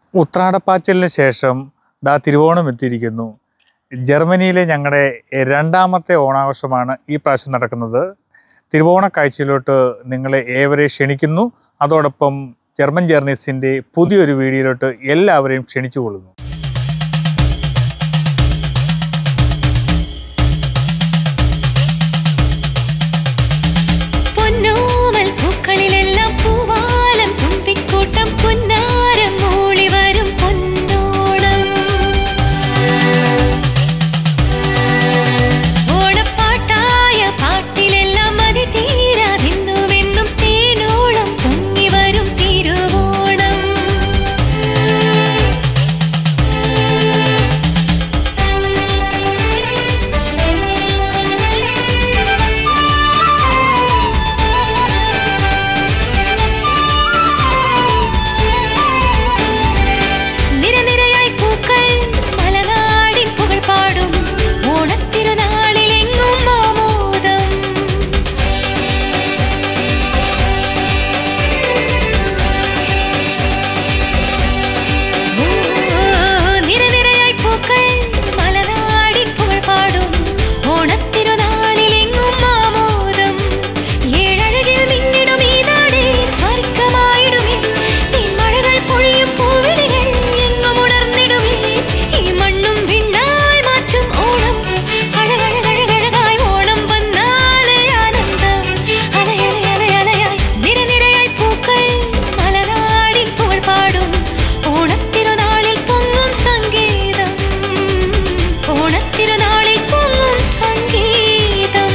ഉത്രാടപ്പാച്ചിലിന് ശേഷം ദാ തിരുവോണം എത്തിയിരിക്കുന്നു ജർമ്മനിയിലെ ഞങ്ങളുടെ രണ്ടാമത്തെ ഓണാഘോഷമാണ് ഈ പ്രാവശ്യം നടക്കുന്നത് തിരുവോണ കാഴ്ചയിലോട്ട് നിങ്ങളെ ഏവരെ ക്ഷണിക്കുന്നു അതോടൊപ്പം ജർമ്മൻ ജേർണീസിൻ്റെ പുതിയൊരു വീഡിയോയിലോട്ട് എല്ലാവരെയും ക്ഷണിച്ചു കൊള്ളുന്നു പൊന്നോമൽ പൂക്കളിലെല്ലാം പൂവാലം തുമ്പിക്കൂട്ടം പുന്നാരം മൂളി വരും പൊന്നോണം ഓണപ്പാട്ടായ പാട്ടിലെല്ലാം മതി തീരാതിന്നുമെന്നും തേനോളം പൊങ്ങി വരും തിരുവോണം നിരനിരയായി പൂക്കൾ മലനാടിൻ പുകഴ് പാടും ഓണത്തിരുനാളിലെങ്ങും ആമോദം നിരനിരയായി പൂക്കൾ മലനാടിൻ പുകഴ് പാടും ഓണത്തിരുനാളിലെങ്ങും ആമോദം ഏഴഴകിൽ മിന്നിടും ഈ നാടേ സ്വർഗമായിടുമേ ഈ മഴകൾ പൊഴിയും പൂവിളികൾ എങ്ങും ഉണർന്നിടുമേ ഈ മണ്ണും വിണ്ണായി മാറ്റും ഓണം അഴകഴകഴകഴകായി ഓണം വന്നാലേ ആനന്ദം അലയലയലയലയായി നിരനിരയായി പൂക്കൾ മലനാടിൻ പുകഴ് പാടും ഓണത്തിരുനാളിൽ പൊങ്ങും സംഗീതം ഓണത്തിരുനാളിൽ പൊങ്ങും സംഗീതം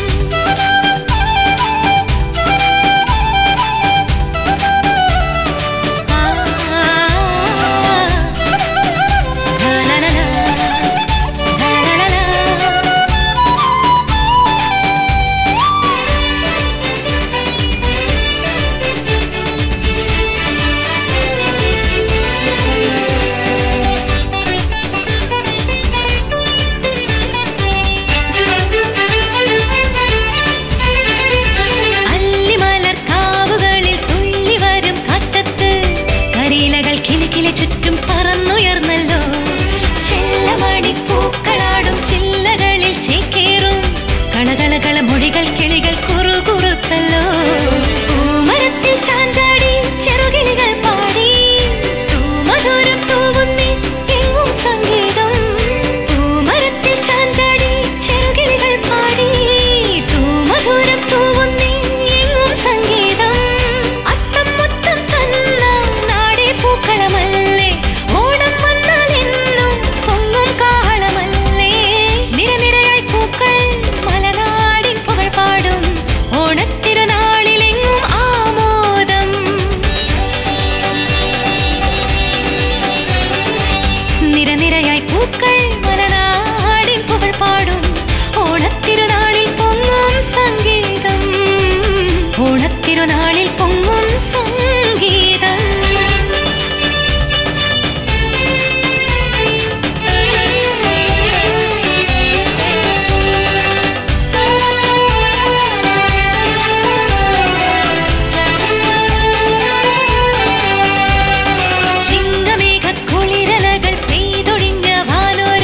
അല്ലിമലർ കാവുകളിൽ തുള്ളി വരും കാറ്റത്ത് കരിയിലകൾ കിലുകിലെ ചുറ്റും പറന്നുയർന്നല്ലോ ചെല്ലമണി പൂക്കളാടും ചില്ലകളിൽ ചേക്കേറും കളകളകള മൊഴികൾ കിളികൾ കുറുകുറുത്തല്ലോ പൂമരത്തിൽ ചാഞ്ചാടി ചെറുകിളികൾ പാടി തൂമധുരം തൂവുന്നി എങ്ങും സംഗീതം പൂമരത്തിൽ ചാഞ്ചാടി ചെറുകിളികൾ പാടി തൂമധുരം തൂവുന്നി എങ്ങും സംഗീതം അത്തം മുത്തം തന്ന നാടേ പൂക്കളമല്ലേ ഓണം വന്നാൽ എന്നും പൊങ്ങും കാളമല്ലേ നിരനിരയായി പൂക്കൾ മലനാടിൻ പുകഴ് പാടും ഓണത്തിരുനാളിലെങ്ങും ആമോദം നിരനിരയായി പൂക്കൾ മലനാടിൻ പുകഴ് പാടും ഓണത്തിരുനാളിൽ പൊങ്ങും സംഗീതം ഓണത്തിരുനാളിൽ പൊങ്ങും സംഗീതം ചിങ്ങമേഘക്കുളിരലകൾ പെയ്തൊഴിഞ്ഞ വാനോര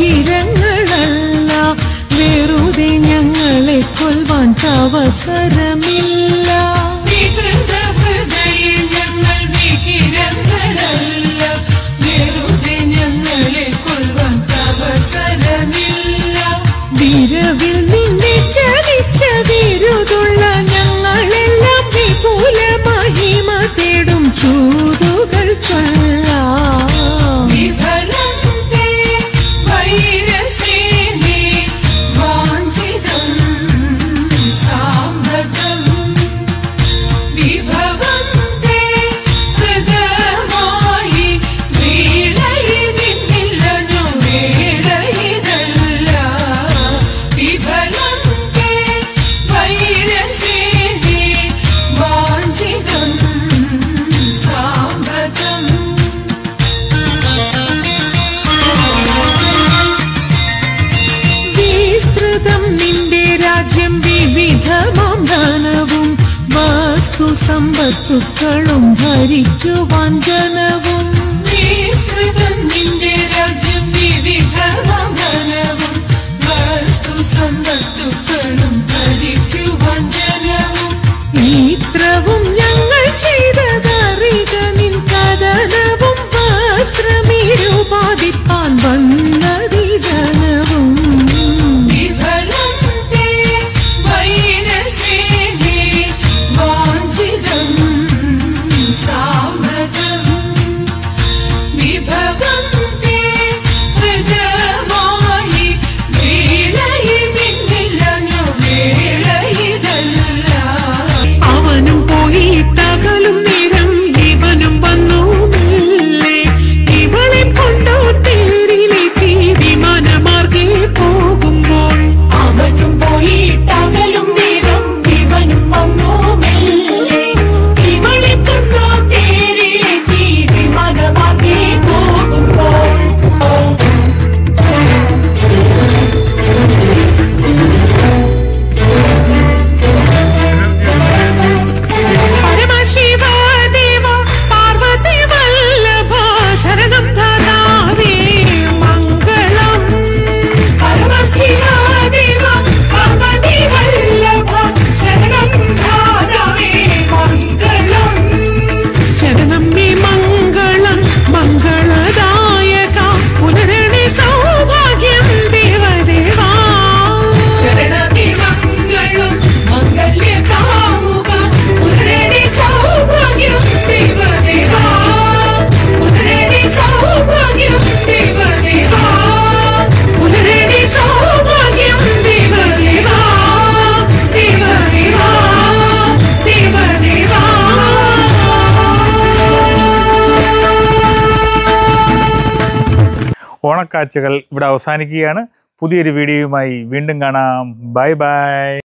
ഭീകരങ്ങളല്ല വെറുതെ ഞങ്ങളെ കൊൽവാൻ അവസരമില്ല വികൃത ഹൃദയ ഞങ്ങൾ ഭീകരങ്ങളല്ല വെറുതെ ഞങ്ങളെ കൊൽവാൻ അവസരമില്ല വിരവിൽ നിന്നെ ചതിച്ച വിരുതുള്ള ഞങ്ങളെല്ലാം വിപുല മഹിമ തേടും ചൂതുകൾ ചൊല്ലാം വിഫലം തേ വൈരസേനേ വാഞ്ചിതം സാമ്രതം വിഭവം തേ ഹൃദയമായി വീണയിതിന്നില്ലനു വേടയിതല്ല വിഫലം തേ വൈരസേനേ വാഞ്ചിതം സാമ്രതം വിസ്തൃതം നിന്റെ രാജ്യം വിവിധമാം ധനവും വസ്തു സമ്പത്തുക്കളും ഭരിക്കുവാൻ ജനവും വിസ്തൃതം നിന്റെ രാജ്യം വിവിധമാം ധനവും വസ്തു സമ്പത്തുക്കളും ഭരിക്കുവാൻ ജനവും ഇത്രവും ഞങ്ങൾ ചെയ്തതറിക നിൻ കഥനവും വസ്ത്രമിരുപാതിപ്പാൻ വന്നതി ജനവും വിഫലം തേ വൈരസേനേ വാഞ്ചിതം സാമ്രതം വിഭവം തേ ഹൃദയമായി വീണയിതിന്നില്ലനു വേളയിതല്ല അവനും പോയിട്ടകലും നേരം ഇവനും വന്നു മെല്ലെ ഇവളെ കൊണ്ടോ തേരിലേറ്റി വിമാനമാർഗെ പോകുമ്പോൾ അവനും പോയിട്ടകലും നേരം ഇവനും വന്നു മെല്ലെ ഇവളെ കൊണ്ടോ തേരിലേറ്റി വിമാനമാർഗെ പോകുമ്പോൾ പരമശിവ ദേവ പാർവതി വല്ലഭ ശരണം ധാതാവേ മംഗളം പരമശിവ ദേവ പാർവതി വല്ലഭ ശരണം ധാതാവേ മംഗളം ശരണം മേ മംഗളം മംഗളദായക പുനരണി സൗഭാഗ്യം ദേവദേവാ ശരണമേ മംഗളം മംഗല്യകാമുക പുനരണി സൗഭാഗ്യം ദേവദേവാ പുനരണി സൗഭാഗ്യം ദേവദേവാ പുനരണി സൗഭാഗ്യം ദേവദേവാ ദേവദേവാ ദേവദേവാ ഓണക്കാഴ്ചകൾ ഇവിടെ അവസാനിക്കുകയാണ് പുതിയൊരു വീഡിയോയുമായി വീണ്ടും കാണാം ബൈ ബൈ